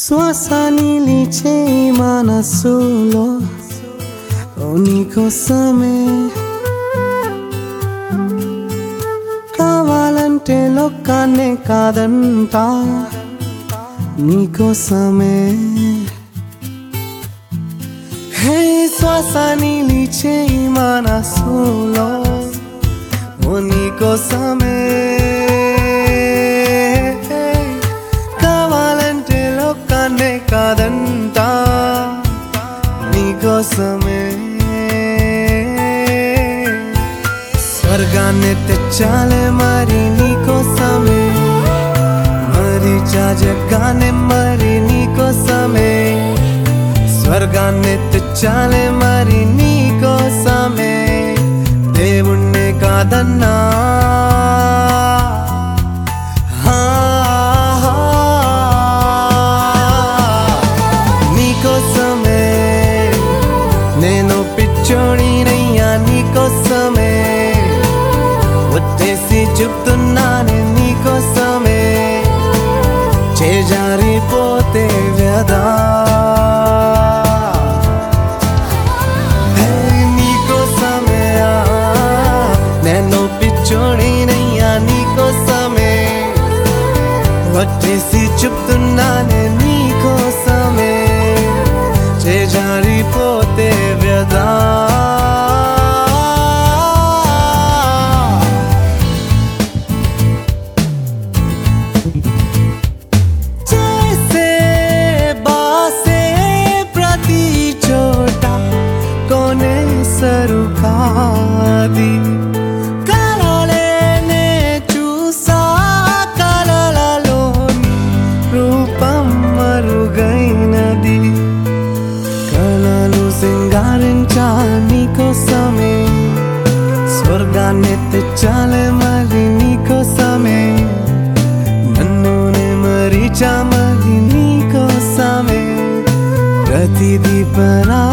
శ్వాస నిలిచే మనస్సులో ఓ నీకోసమే కావాలంటే లోకాన్నే కాదంట నీకోసమే హే శ్వాస నిలిచే మనస్సులో ఓ నీకోసమే కావాలంటే లోకాన్నే కాదంట నీకోసమే స్వర్గాన్ని తెచ్చాలే మరి నీకోసమే మరి జగానే మరి నీకోసమే స్వర్గాన్ని తెచ్చాలే మరి నీకోసమే దేవుణ్ణి కాదన్నా హా, హా. నీకోసమే నేను పిచ్చోడినయ్యా నీకోసమే వచ్చేసి చెప్తున్నానే నీకోసమే చేజారిపోతే వ్యధా హే, నీకోసమే ఆ, నేను పిచ్చోడినయ్యా నీకోసమే వచ్చేసి చెప్తున్నానే నీకోసమే చేజారిపోతే వ్యధా చేసే బాసే ప్రతి చోట కొనే సరుకాది కలలేనే చూసా కలలలోని రూపం మరుగైనది కలలు సింగారించా నీకోసమే స్వర్గాన్ని తెచ్చాలే మరి నీకోసమే నన్ను మరిచా మరి నీకోసమే ప్రతిదీ పరా